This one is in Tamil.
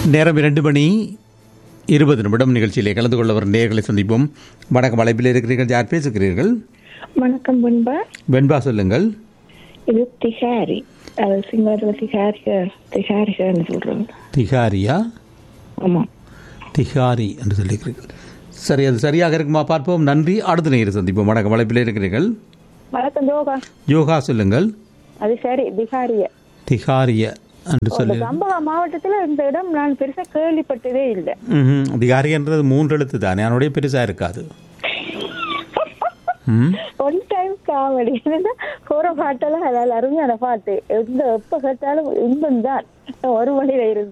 நேரம் இரண்டு மணி இருபது நிமிடம் நிகழ்ச்சியிலே கலந்து கொள்ள வரும் நேர்களை சந்திப்போம் வணக்கம் அழைப்பில் இருக்கிறீர்கள் யார் பேசுகிறீர்கள் வணக்கம் பண்பா வெண்பா சொல்லுங்கள் இது திகாரி அது சிங்களத்தில் திகாரிகர் திகாரிகர்னு சொல்றாங்க திகாரியா ஆமா திகாரி என்று சொல்லியிருக்கிறீர்கள் சரி அது சரியாக இருக்குமா பார்ப்போம் நன்றி அடுத்த நேரம் சந்திப்போம் வணக்கம் அழைப்பில் இருக்கிறீர்கள் வணக்கம் யோகா யோகா சொல்லுங்கள் அது சரி திகாரிய திகாரிய என்று சொல்லி சம்பவ மாவட்டத்துல இந்த இடம் நான் பெருசா கேள்விப்பட்டதே இல்லை ம்ஹும். திகாரியன்றது மூன்று எழுத்து தானே அதனுடைய பெருசாக இருக்காது ம் ஒன் டைம் காமெடி போற பாட்டெல்லாம் அதாவது அருமையான பாட்டு எந்த எப்ப கேட்டாலும் இன்பம் தான் ஒரு மணியில இருந்து